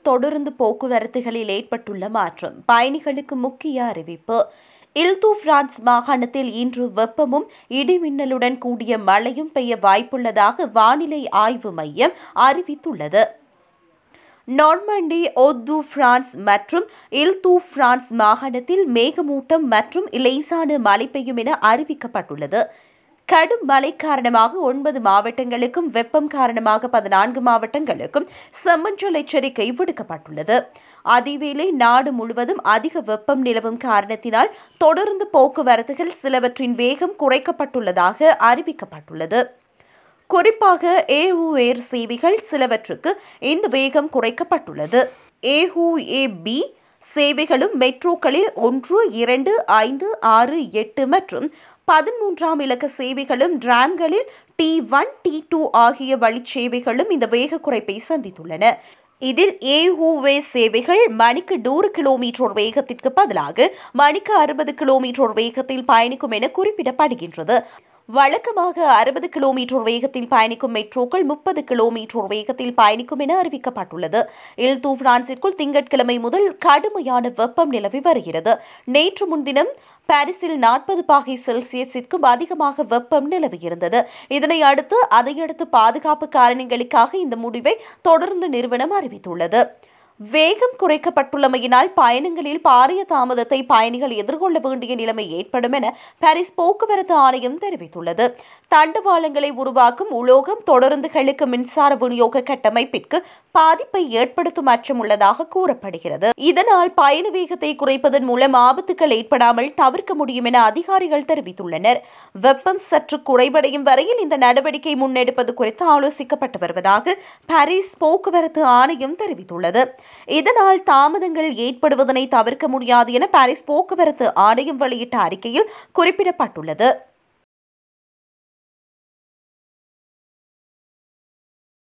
தொடர்ந்து போக்குவரத்துகளில் ஏற்பட்டுள்ள மாற்றம் பயணிகளுக்கு முக்கிய அறிவிப்பு இல்து பிரான்ஸ் மாகாணத்தில் இன்று வெப்பமும் இடிமின்னலுடன் கூடிய மழையும் பெய்ய வாய்ப்புள்ளதாக வானிலை ஆய்வு மையம் அறிவித்துள்ளது நார்மண்டி ஒத்து பிரான்ஸ் மற்றும் இல்து பிரான்ஸ் மாகாணத்தில் மேகமூட்டம் மற்றும் லேசான மழை பெய்யும் என அறிவிக்கப்பட்டுள்ளது கடும் மழை காரணமாக ஒன்பது மாவட்டங்களுக்கும் வெப்பம் காரணமாக பதினான்கு மாவட்டங்களுக்கும் செம்மஞ்சல் எச்சரிக்கை விடுக்கப்பட்டுள்ளது அதேவேளை நாடு முழுவதும் அதிக வெப்பம் நிலவும் காரணத்தினால் தொடர்ந்து போக்குவரத்துகள் சிலவற்றின் வேகம் குறைக்கப்பட்டுள்ளதாக அறிவிக்கப்பட்டுள்ளது குறிப்பாக ஏஹூ ஏர் சேவைகள் சிலவற்றுக்கு இந்த வேகம் குறைக்கப்பட்டுள்ளது ஏஹூ ஏ பி சேவைகளும் மெட்ரோக்களில் ஒன்று இரண்டு ஐந்து ஆறு எட்டு மற்றும் பதிமூன்றாம் இலக்க சேவைகளும் டிராம்களில் டி ஒன் டி டூ ஆகிய வழிச்சேவைகளும் இந்த வேக குறைப்பை சந்தித்துள்ளன இதில் ஏஹூவே சேவைகள் மணிக்கு நூறு கிலோமீட்டர் வேகத்திற்கு பதிலாக மணிக்கு அறுபது கிலோமீட்டர் வேகத்தில் பயணிக்கும் என குறிப்பிடப்படுகின்றது வழக்கமாக அறுபது கிலோமீட்டர் வேகத்தில் பயணிக்கும் மெட்ரோக்கள் முப்பது கிலோமீட்டர் வேகத்தில் பயணிக்கும் என அறிவிக்கப்பட்டுள்ளது இல்து பிரான்சிற்குள் திங்கட்கிழமை முதல் கடுமையான வெப்பம் நிலவி வருகிறது நேற்று முன்தினம் பாரிஸில் நாற்பது பாகை செல்சியஸிற்கும் அதிகமாக வெப்பம் நிலவியிருந்தது இதனை அடுத்து அதையடுத்து பாதுகாப்பு காரணங்களுக்காக இந்த முடிவை தொடர்ந்து நிறுவனம் அறிவித்துள்ளது வேகம் குறைக்கப்பட்டுள்ளமையினால் பயணங்களில் பாரிய தாமதத்தை பயணிகள் எதிர்கொள்ள வேண்டிய நிலைமை ஏற்படும் என பாரிஸ் போக்குவரத்து ஆணையம் தெரிவித்துள்ளது தண்டவாளங்களை உருவாக்கும் உலோகம் தொடருந்துகளுக்கு மின்சார விநியோக கட்டமைப்பிற்கு பாதிப்பை ஏற்படுத்தும் அச்சம் உள்ளதாக கூறப்படுகிறது இதனால் பயண வேகத்தை குறைப்பதன் மூலம் ஆபத்துகள் ஏற்படாமல் தவிர்க்க முடியும் என அதிகாரிகள் தெரிவித்துள்ளனர் வெப்பம் சற்று குறைவடையும் வரையில் இந்த நடவடிக்கை முன்னெடுப்பது குறித்து ஆலோசிக்கப்பட்டு வருவதாக பாரிஸ் போக்குவரத்து ஆணையம் தெரிவித்துள்ளது இதனால் தாமதங்கள் ஏற்படுவதனை தவிர்க்க முடியாது என பாரிஸ் போக்குவரத்து ஆணையம் வெளியிட்ட அறிக்கையில் குறிப்பிடப்பட்டுள்ளது